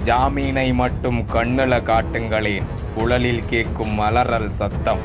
ஜாமீனை மட்டும் கண்ணுல காட்டுங்களேன் குழலில் கேட்கும் மலரல் சத்தம்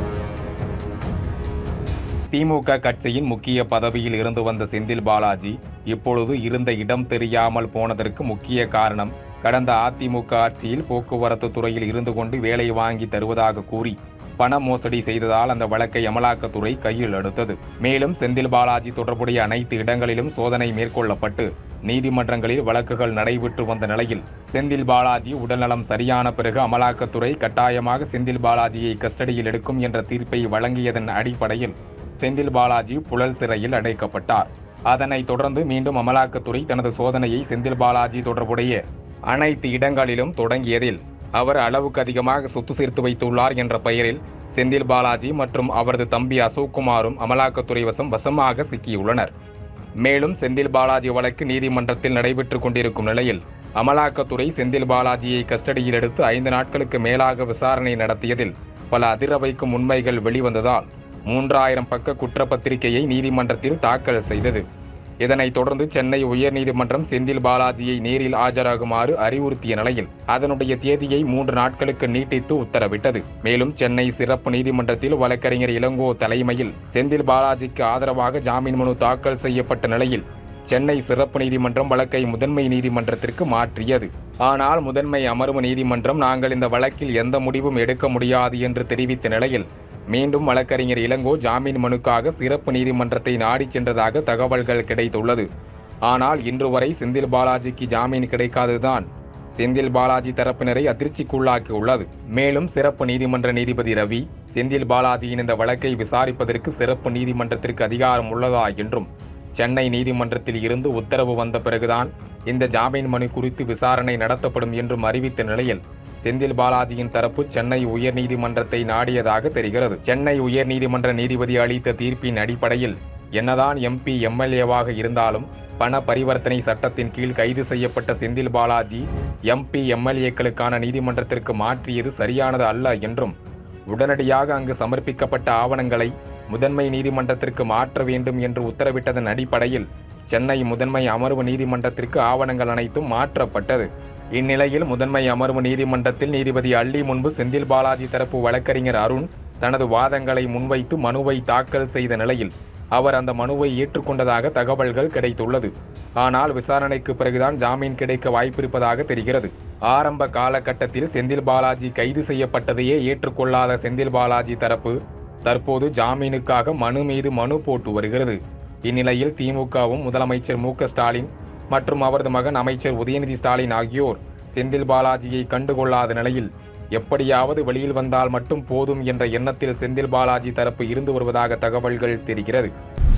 திமுக கட்சியின் முக்கிய பதவியில் இருந்து வந்த செந்தில் பாலாஜி இப்பொழுது இருந்த இடம் தெரியாமல் போனதற்கு முக்கிய காரணம் கடந்த அதிமுக ஆட்சியில் போக்குவரத்து துறையில் இருந்து கொண்டு வேலை வாங்கி தருவதாக கூறி பண மோசடி செய்ததால் அந்த வழக்கை அமலாக்கத்துறை கையில் எடுத்தது மேலும் செந்தில் பாலாஜி தொடர்புடைய அனைத்து இடங்களிலும் சோதனை மேற்கொள்ளப்பட்டு நீதிமன்றங்களில் வழக்குகள் நடைபெற்று வந்த நிலையில் செந்தில் பாலாஜி உடல்நலம் சரியான பிறகு அமலாக்கத்துறை கட்டாயமாக செந்தில் பாலாஜியை கஸ்டடியில் எடுக்கும் என்ற தீர்ப்பை வழங்கியதன் அடிப்படையில் செந்தில் பாலாஜி புழல் சிறையில் அடைக்கப்பட்டார் அதனைத் தொடர்ந்து மீண்டும் அமலாக்கத்துறை தனது சோதனையை செந்தில் பாலாஜி தொடர்புடைய அனைத்து இடங்களிலும் தொடங்கியதில் அவர் அளவுக்கு அதிகமாக சொத்து சேர்த்து வைத்துள்ளார் என்ற பெயரில் செந்தில் பாலாஜி மற்றும் அவரது தம்பி அசோக்குமாரும் அமலாக்கத்துறை வசம் வசமாக சிக்கியுள்ளனர் மேலும் செந்தில் பாலாஜி வழக்கு நீதிமன்றத்தில் நடைபெற்றுக் கொண்டிருக்கும் நிலையில் அமலாக்கத்துறை செந்தில் பாலாஜியை கஸ்டடியில் எடுத்து ஐந்து நாட்களுக்கு மேலாக விசாரணை நடத்தியதில் பல அதிர வைக்கும் உண்மைகள் வெளிவந்ததால் மூன்றாயிரம் பக்க குற்றப்பத்திரிகையை நீதிமன்றத்தில் தாக்கல் செய்தது இதனைத் தொடர்ந்து சென்னை உயர்நீதிமன்றம் செந்தில் பாலாஜியை நேரில் ஆஜராகுமாறு அறிவுறுத்திய நிலையில் அதனுடைய தேதியை மூன்று நாட்களுக்கு நீட்டித்து உத்தரவிட்டது மேலும் சென்னை சிறப்பு நீதிமன்றத்தில் வழக்கறிஞர் இளங்கோ தலைமையில் செந்தில் பாலாஜிக்கு ஆதரவாக ஜாமீன் மனு தாக்கல் செய்யப்பட்ட நிலையில் சென்னை சிறப்பு நீதிமன்றம் வழக்கை முதன்மை நீதிமன்றத்திற்கு மாற்றியது ஆனால் முதன்மை அமர்வு நீதிமன்றம் நாங்கள் இந்த வழக்கில் எந்த முடிவும் எடுக்க முடியாது என்று தெரிவித்த நிலையில் மீண்டும் வழக்கறிஞர் இளங்கோ ஜாமீன் மனுக்காக சிறப்பு நீதிமன்றத்தை நாடிச் சென்றதாக தகவல்கள் கிடைத்துள்ளது ஆனால் இன்று வரை செந்தில் பாலாஜிக்கு ஜாமீன் கிடைக்காததுதான் செந்தில் பாலாஜி தரப்பினரை அதிர்ச்சிக்குள்ளாக்கியுள்ளது மேலும் சிறப்பு நீதிமன்ற நீதிபதி ரவி செந்தில் பாலாஜியின் இந்த வழக்கை விசாரிப்பதற்கு சிறப்பு நீதிமன்றத்திற்கு அதிகாரம் உள்ளதா என்றும் சென்னை நீதிமன்றத்தில் இருந்து உத்தரவு வந்த பிறகுதான் இந்த ஜாமீன் மனு குறித்து விசாரணை நடத்தப்படும் என்றும் அறிவித்த நிலையில் செந்தில் பாலாஜியின் தரப்பு சென்னை உயர்நீதிமன்றத்தை நாடியதாக தெரிகிறது சென்னை உயர்நீதிமன்ற நீதிபதி அளித்த தீர்ப்பின் அடிப்படையில் என்னதான் எம்பி எம்எல்ஏவாக இருந்தாலும் பண பரிவர்த்தனை சட்டத்தின் கீழ் கைது செய்யப்பட்ட செந்தில் பாலாஜி எம்பி எம்எல்ஏக்களுக்கான நீதிமன்றத்திற்கு மாற்றியது சரியானது அல்ல என்றும் உடனடியாக அங்கு சமர்ப்பிக்கப்பட்ட ஆவணங்களை முதன்மை நீதிமன்றத்திற்கு மாற்ற வேண்டும் என்று உத்தரவிட்டதன் அடிப்படையில் சென்னை முதன்மை அமர்வு நீதிமன்றத்திற்கு ஆவணங்கள் அனைத்தும் மாற்றப்பட்டது இந்நிலையில் முதன்மை அமர்வு நீதிமன்றத்தில் நீதிபதி அள்ளி முன்பு செந்தில் பாலாஜி தரப்பு வழக்கறிஞர் அருண் தனது வாதங்களை முன்வைத்து மனுவை தாக்கல் செய்த நிலையில் அவர் அந்த மனுவை ஏற்றுக்கொண்டதாக தகவல்கள் கிடைத்துள்ளது ஆனால் விசாரணைக்கு பிறகுதான் ஜாமீன் கிடைக்க வாய்ப்பிருப்பதாக தெரிகிறது ஆரம்ப காலகட்டத்தில் செந்தில் பாலாஜி கைது செய்யப்பட்டதையே ஏற்றுக்கொள்ளாத செந்தில் பாலாஜி தரப்பு தற்போது ஜாமீனுக்காக மனு மீது மனு போட்டு வருகிறது இந்நிலையில் திமுகவும் முதலமைச்சர் மு க ஸ்டாலின் மற்றும் அவரது மகன் அமைச்சர் உதயநிதி ஸ்டாலின் ஆகியோர் செந்தில் பாலாஜியை கண்டுகொள்ளாத நிலையில் எப்படியாவது வெளியில் வந்தால் மட்டும் போதும் என்ற எண்ணத்தில் செந்தில் பாலாஜி தரப்பு இருந்து வருவதாக தகவல்கள் தெரிகிறது